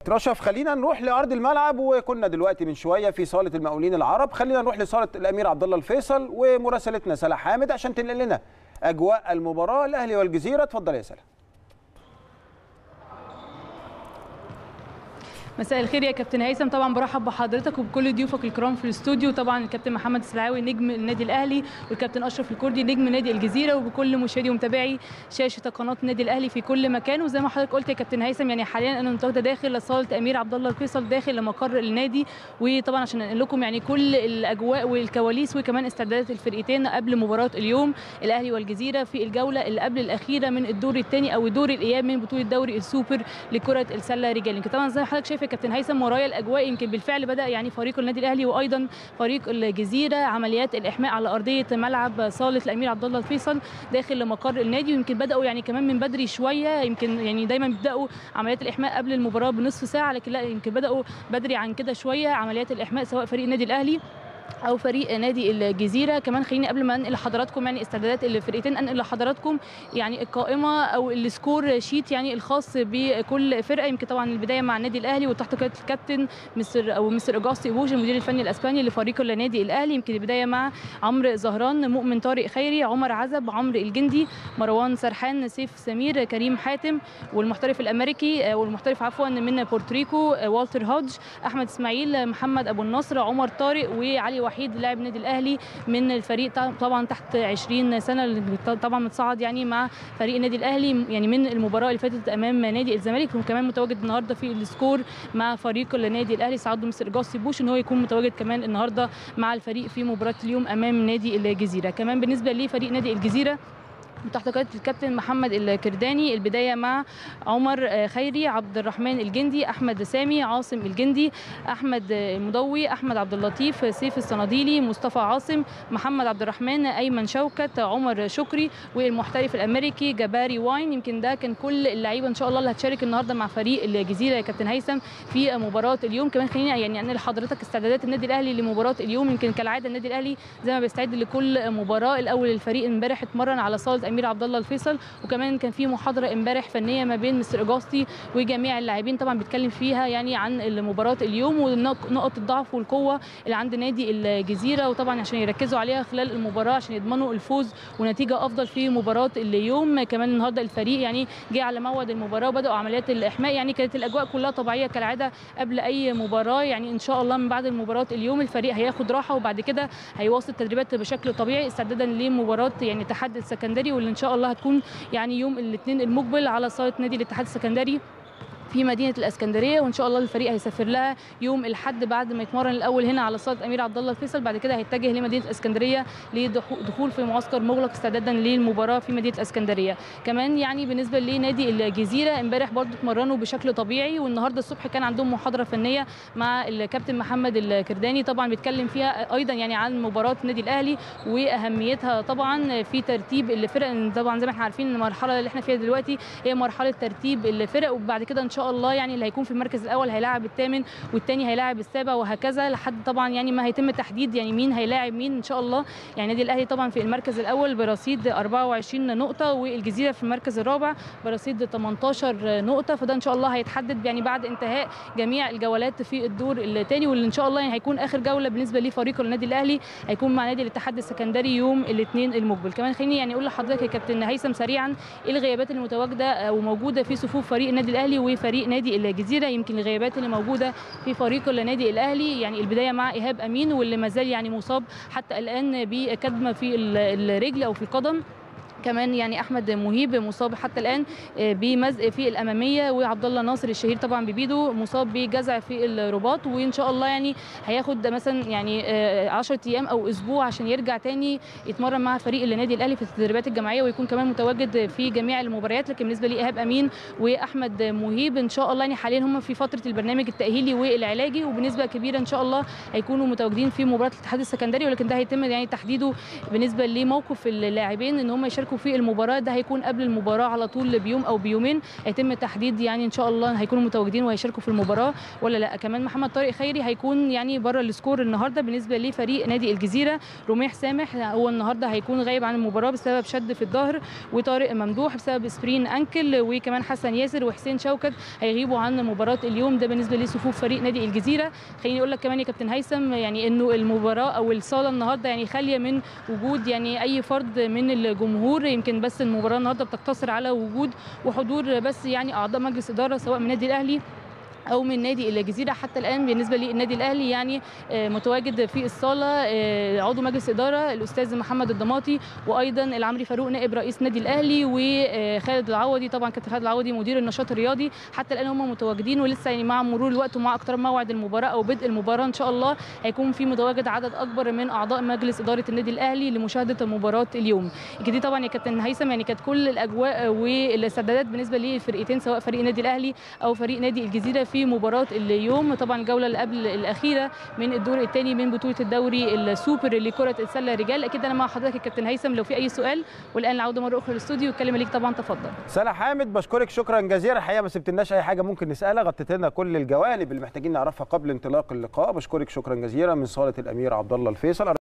رشف خلينا نروح لارض الملعب وكنا دلوقتي من شويه في صاله المقاولين العرب خلينا نروح لصاله الامير عبد الله الفيصل ومراسلتنا سلا حامد عشان تنقل لنا اجواء المباراه الاهلي والجزيره اتفضل يا سلا مساء الخير يا كابتن هيثم طبعا برحب بحضرتك وبكل ضيوفك الكرام في الاستوديو طبعا الكابتن محمد السلعاوي نجم النادي الاهلي والكابتن اشرف الكردي نجم نادي الجزيره وبكل مشاهدي ومتابعي شاشه قناه النادي الاهلي في كل مكان وزي ما حضرتك قلت يا كابتن هيثم يعني حاليا انا متواجده داخل صاله امير عبد الله الفيصل داخل مقر النادي وطبعا عشان انقل لكم يعني كل الاجواء والكواليس وكمان استعدادات الفرقتين قبل مباراه اليوم الاهلي والجزيره في الجوله اللي قبل الاخيره من الدور الثاني او دور الاياب من بطوله دوري السوبر لكره السله رجال يمكن طبعا زي ما حضرتك شايف يا كابتن هيثم ورايا الاجواء يمكن بالفعل بدا يعني فريق النادي الاهلي وايضا فريق الجزيره عمليات الاحماء على ارضيه ملعب صاله الامير عبد الله الفيصل داخل مقر النادي ويمكن بداوا يعني كمان من بدري شويه يمكن يعني دايما بيبداوا عمليات الاحماء قبل المباراه بنصف ساعه لكن لا يمكن بداوا بدري عن كده شويه عمليات الاحماء سواء فريق النادي الاهلي او فريق نادي الجزيره كمان خليني قبل ما انقل لحضراتكم يعني استعدادات الفرقتين انقل لحضراتكم يعني القائمه او السكور شيت يعني الخاص بكل فرقه يمكن طبعا البدايه مع النادي الاهلي وتحت قياده الكابتن مستر او مستر اجاستي بوش المدير الفني الاسباني لفريق النادي الاهلي يمكن البدايه مع عمرو زهران مؤمن طارق خيري عمر عزب عمرو الجندي مروان سرحان سيف سمير كريم حاتم والمحترف الامريكي والمحترف عفوا من بورتريكو والتر هودج احمد اسماعيل محمد ابو النصر عمر طارق وعلي وحيد لاعب النادي الاهلي من الفريق طبعا تحت 20 سنه طبعا متصاعد يعني مع فريق النادي الاهلي يعني من المباراه اللي فاتت امام نادي الزمالك وكمان متواجد النهارده في السكور مع فريق النادي الاهلي سعد مستر جاسي بوش ان هو يكون متواجد كمان النهارده مع الفريق في مباراه اليوم امام نادي الجزيره كمان بالنسبه لفريق نادي الجزيره تحت قياده الكابتن محمد الكرداني البدايه مع عمر خيري عبد الرحمن الجندي احمد سامي عاصم الجندي احمد المضوي احمد عبد اللطيف سيف الصناديلي مصطفى عاصم محمد عبد الرحمن ايمن شوكت عمر شكري والمحترف الامريكي جباري واين يمكن ده كان كل اللعيبه ان شاء الله اللي هتشارك النهارده مع فريق الجزيره يا كابتن هيثم في مباراه اليوم كمان خلينا يعني انقل لحضرتك استعدادات النادي الاهلي لمباراه اليوم يمكن كالعاده النادي الاهلي زي ما بيستعد لكل مباراه الاول الفريق امبارح اتمرن على صاله امير عبد الله الفيصل وكمان كان في محاضره امبارح فنيه ما بين مستر اجاستي وجميع اللاعبين طبعا بيتكلم فيها يعني عن مباراه اليوم ونقط الضعف والقوه اللي عند نادي الجزيره وطبعا عشان يركزوا عليها خلال المباراه عشان يضمنوا الفوز ونتيجه افضل في مباراه اليوم كمان النهارده الفريق يعني جه على موعد المباراه وبداوا عمليات الاحماء يعني كانت الاجواء كلها طبيعيه كالعاده قبل اي مباراه يعني ان شاء الله من بعد المباراه اليوم الفريق هياخد راحه وبعد كده هيواصل التدريبات بشكل طبيعي استعدادا لمباراه يعني الاتحاد السكندري واللي ان شاء الله هتكون يعني يوم الاثنين المقبل على صاله نادي الاتحاد السكندري في مدينه الاسكندريه وان شاء الله الفريق هيسافر لها يوم الاحد بعد ما يتمرن الاول هنا على صاله امير عبد الله الفيصل بعد كده هيتجه لمدينه الاسكندريه لدخول في معسكر مغلق استعدادا للمباراه في مدينه الاسكندريه كمان يعني بالنسبه لنادي الجزيره امبارح برضو اتمرنوا بشكل طبيعي والنهارده الصبح كان عندهم محاضره فنيه مع الكابتن محمد الكرداني طبعا بيتكلم فيها ايضا يعني عن مباراه النادي الاهلي واهميتها طبعا في ترتيب الفرق طبعا زي ما احنا عارفين المرحله اللي احنا فيها دلوقتي هي مرحله ترتيب الفرق وبعد كده ان شاء الله يعني اللي هيكون في المركز الاول هيلاعب الثامن والثاني هيلاعب السابع وهكذا لحد طبعا يعني ما هيتم تحديد يعني مين هيلاعب مين ان شاء الله يعني النادي الاهلي طبعا في المركز الاول برصيد 24 نقطه والجزيره في المركز الرابع برصيد 18 نقطه فده ان شاء الله هيتحدد يعني بعد انتهاء جميع الجولات في الدور الثاني واللي ان شاء الله يعني هيكون اخر جوله بالنسبه لفريق النادي الاهلي هيكون مع نادي الاتحاد السكندري يوم الاثنين المقبل كمان خليني يعني اقول لحضرتك يا كابتن هيثم سريعا ايه الغيابات اللي متواجده وموجوده في صفوف فريق النادي الاهلي وفريق نادي الجزيره يمكن الغيابات اللي موجوده في فريق النادي الاهلي يعني البدايه مع ايهاب امين واللي ما زال يعني مصاب حتى الان بكدمه في الرجل او في القدم كمان يعني احمد مهيب مصاب حتى الان بمزق في الاماميه وعبد الله ناصر الشهير طبعا ببيدو مصاب بجزع في الرباط وان شاء الله يعني هياخد مثلا يعني 10 ايام او اسبوع عشان يرجع تاني يتمرن مع فريق النادي الاهلي في التدريبات الجماعيه ويكون كمان متواجد في جميع المباريات لكن بالنسبه لي ايهاب امين واحمد مهيب ان شاء الله يعني حاليا هم في فتره البرنامج التاهيلي والعلاجي وبنسبه كبيره ان شاء الله هيكونوا متواجدين في مباراه الاتحاد السكندري ولكن ده هيتم يعني تحديده بالنسبه لموقف اللاعبين ان هم يشاركوا هيشاركوا في المباراه ده هيكون قبل المباراه على طول بيوم او بيومين هيتم تحديد يعني ان شاء الله هيكونوا متواجدين وهيشاركوا في المباراه ولا لا كمان محمد طارق خيري هيكون يعني بره السكور النهارده بالنسبه لفريق نادي الجزيره رميح سامح هو النهارده هيكون غايب عن المباراه بسبب شد في الظهر وطارق ممدوح بسبب سبرين انكل وكمان حسن ياسر وحسين شوكت هيغيبوا عن مباراه اليوم ده بالنسبه لصفوف فريق نادي الجزيره خليني اقول لك كمان يا كابتن هيثم يعني انه المباراه او الصاله النهارده يعني خاليه من وجود يعني اي فرد من الجمهور يمكن بس المباراه النهارده بتقتصر على وجود وحضور بس يعني اعضاء مجلس اداره سواء من النادي الاهلي او من نادي الجزيره حتى الان بالنسبه للنادي الاهلي يعني متواجد في الصاله عضو مجلس اداره الاستاذ محمد الضماطي وايضا العمري فاروق نائب رئيس نادي الاهلي وخالد العوضي طبعا كابتن خالد العوضي مدير النشاط الرياضي حتى الان هم متواجدين ولسه يعني مع مرور الوقت ومع اقتراب موعد المباراه او بدء المباراه ان شاء الله هيكون في متواجد عدد اكبر من اعضاء مجلس اداره النادي الاهلي لمشاهده مباراه اليوم دي طبعا يا كابتن هيثم يعني كانت كل الاجواء والاستعدادات بالنسبه للفرقتين سواء فريق النادي الاهلي او فريق نادي الجزيره في مباراه اليوم طبعا الجوله اللي قبل الاخيره من الدور الثاني من بطوله الدوري السوبر لكره السله رجال اكيد انا مع حضرتك الكابتن هيثم لو في اي سؤال والان العوده مره اخرى للاستوديو الكلمه ليك طبعا تفضل سلا حامد بشكرك شكرا جزيلا الحقيقه ما سبتلناش اي حاجه ممكن نسالها غطيت لنا كل الجوانب اللي محتاجين نعرفها قبل انطلاق اللقاء بشكرك شكرا جزيلا من صاله الامير عبد الله الفيصل